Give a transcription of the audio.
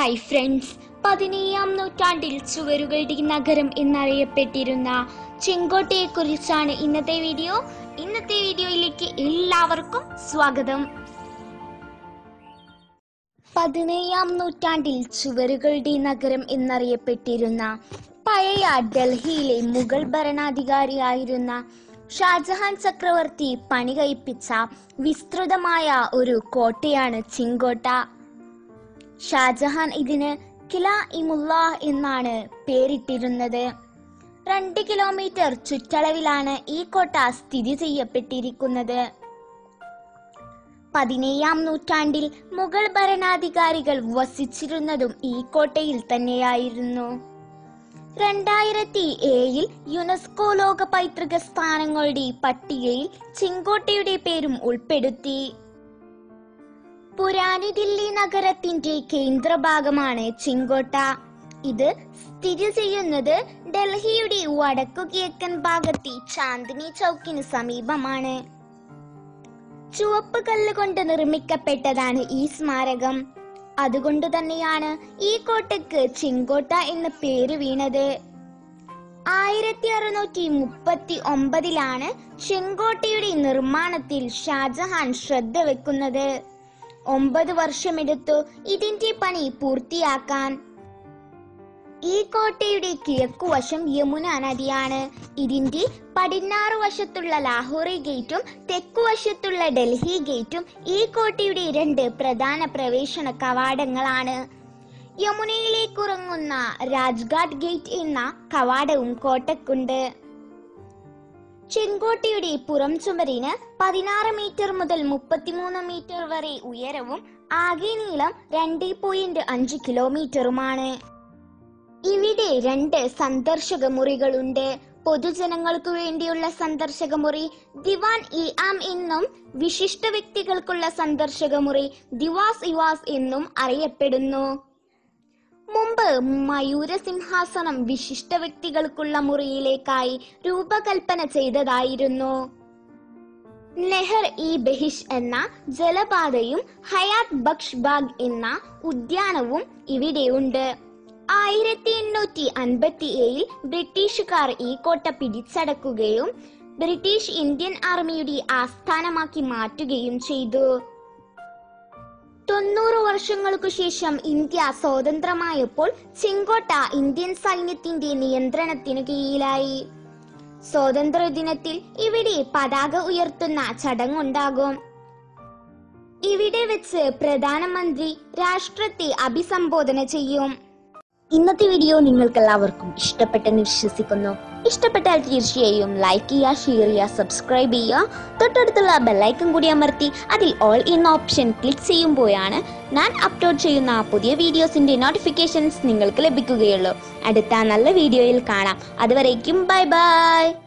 hi friends പതിനേഴാം നൂറ്റാണ്ടിൽ ചുവരുകളുടെ നഗരം എന്നറിയപ്പെട്ടിരുന്ന ചെങ്കോട്ടയെക്കുറിച്ചാണ് ഇന്നത്തെ വീഡിയോ ഇന്നത്തെ വീഡിയോയിലേക്ക് എല്ലാവർക്കും സ്വാഗതം പതിനേഴാം നൂറ്റാണ്ടിൽ ചുവരുകളുടെ നഗരം എന്നറിയപ്പെട്ടിരുന്ന പഴയ ഡൽഹിയിലെ മുഗൾ ഭരണാധികാരിയായിരുന്ന ഷാജഹാൻ ചക്രവർത്തി പണി കഴിപ്പിച്ച വിസ്തൃതമായ ഒരു കോട്ടയാണ് ചെങ്കോട്ട ഷാജഹാൻ ഇതിന് കില ഇമുല്ല എന്നാണ് പേരിട്ടിരുന്നത് രണ്ട് കിലോമീറ്റർ ചുറ്റളവിലാണ് ഈ കോട്ട സ്ഥിതി ചെയ്യപ്പെട്ടിരിക്കുന്നത് പതിനേഴാം നൂറ്റാണ്ടിൽ മുഗൾ ഭരണാധികാരികൾ വസിച്ചിരുന്നതും ഈ കോട്ടയിൽ തന്നെയായിരുന്നു രണ്ടായിരത്തി ഏഴിൽ യുനെസ്കോ ലോക പൈതൃക സ്ഥാനങ്ങളുടെ പട്ടികയിൽ ചെങ്കോട്ടയുടെ പേരും ഉൾപ്പെടുത്തി പുരാനി ദില്ലി നഗരത്തിന്റെ കേന്ദ്രഭാഗമാണ് ചെങ്കോട്ട ഇത് സ്ഥിതി ചെയ്യുന്നത് ഡൽഹിയുടെ വടക്കു കിഴക്കൻ ഭാഗത്തെ ചാന്ദിനി ചൗക്കിന് സമീപമാണ് ചുവപ്പ് കല്ല് കൊണ്ട് നിർമ്മിക്കപ്പെട്ടതാണ് ഈ സ്മാരകം അതുകൊണ്ട് തന്നെയാണ് ഈ കോട്ടയ്ക്ക് ചെങ്കോട്ട എന്ന പേര് വീണത് ആയിരത്തി അറുന്നൂറ്റി മുപ്പത്തി ഒമ്പതിലാണ് ചെങ്കോട്ടയുടെ നിർമ്മാണത്തിൽ ഷാജഹാൻ ശ്രദ്ധ വെക്കുന്നത് ഒമ്പത് വർഷമെടുത്തു ഇതിന്റെ പണി പൂർത്തിയാക്കാൻ ഈ കോട്ടയുടെ കിഴക്കുവശം യമുന നദിയാണ് ഇതിന്റെ പടിഞ്ഞാറ് വശത്തുള്ള ലാഹോറി ഗേറ്റും തെക്കുവശത്തുള്ള ഡൽഹി ഗേറ്റും ഈ കോട്ടയുടെ രണ്ട് പ്രധാന പ്രവേശന കവാടങ്ങളാണ് യമുനയിലേക്കുറങ്ങുന്ന രാജ്ഘാട്ട് ഗേറ്റ് എന്ന കവാടവും കോട്ടക്കുണ്ട് ചെങ്കോട്ടയുടെ പുറം ചുമരിന് പതിനാറ് മീറ്റർ മുതൽ മുപ്പത്തിമൂന്ന് മീറ്റർ വരെ ഉയരവും ആകെ നീളം രണ്ട് പോയിന്റ് അഞ്ച് കിലോമീറ്ററുമാണ് ഇവിടെ രണ്ട് സന്ദർശക മുറികളുണ്ട് പൊതുജനങ്ങൾക്കു വേണ്ടിയുള്ള സന്ദർശക മുറി ദിവാൻ ഇ ആം എന്നും വിശിഷ്ട വ്യക്തികൾക്കുള്ള സന്ദർശക മുറി ദിവാസ് ഇവാസ് എന്നും അറിയപ്പെടുന്നു മുമ്പ് മയൂര സിംഹാസനം വിശിഷ്ട വ്യക്തികൾക്കുള്ള മുറിയിലേക്കായി രൂപകൽപ്പന ചെയ്തതായിരുന്നു നെഹർ ഇ ബഹിഷ് എന്ന ജലപാതയും ഹയാത്ത് ബക്ഷ് ബാഗ് എന്ന ഉദ്യാനവും ഇവിടെയുണ്ട് ആയിരത്തി എണ്ണൂറ്റി അൻപത്തി ഏഴിൽ ബ്രിട്ടീഷുകാർ ഈ കോട്ട പിടിച്ചടക്കുകയും ബ്രിട്ടീഷ് ഇന്ത്യൻ ആർമിയുടെ ആസ്ഥാനമാക്കി മാറ്റുകയും ചെയ്തു തൊണ്ണൂറ് വർഷങ്ങൾക്കു ശേഷം ഇന്ത്യ സ്വതന്ത്രമായപ്പോൾ ചെങ്കോട്ട ഇന്ത്യൻ സൈന്യത്തിന്റെ നിയന്ത്രണത്തിനു കീഴിലായി സ്വാതന്ത്ര്യ ദിനത്തിൽ ഇവിടെ പതാക ഉയർത്തുന്ന ചടങ്ങുണ്ടാകും ഇവിടെ വെച്ച് പ്രധാനമന്ത്രി രാഷ്ട്രത്തെ അഭിസംബോധന ചെയ്യും ഇന്നത്തെ വീഡിയോ നിങ്ങൾക്ക് എല്ലാവർക്കും ഇഷ്ടപ്പെട്ടെന്ന് വിശ്വസിക്കുന്നു ഇഷ്ടപ്പെട്ടാൽ തീർച്ചയായും ലൈക്ക് ചെയ്യുക ഷെയർ ചെയ്യുക സബ്സ്ക്രൈബ് ചെയ്യുക തൊട്ടടുത്തുള്ള ബെല്ലൈക്കൺ കൂടി അമർത്തി അതിൽ ഓൾ എന്ന ഓപ്ഷൻ ക്ലിക്ക് ചെയ്യുമ്പോഴാണ് ഞാൻ അപ്ലോഡ് ചെയ്യുന്ന പുതിയ വീഡിയോസിന്റെ നോട്ടിഫിക്കേഷൻസ് നിങ്ങൾക്ക് ലഭിക്കുകയുള്ളൂ അടുത്ത നല്ല വീഡിയോയിൽ കാണാം അതുവരേക്കും ബൈ ബൈ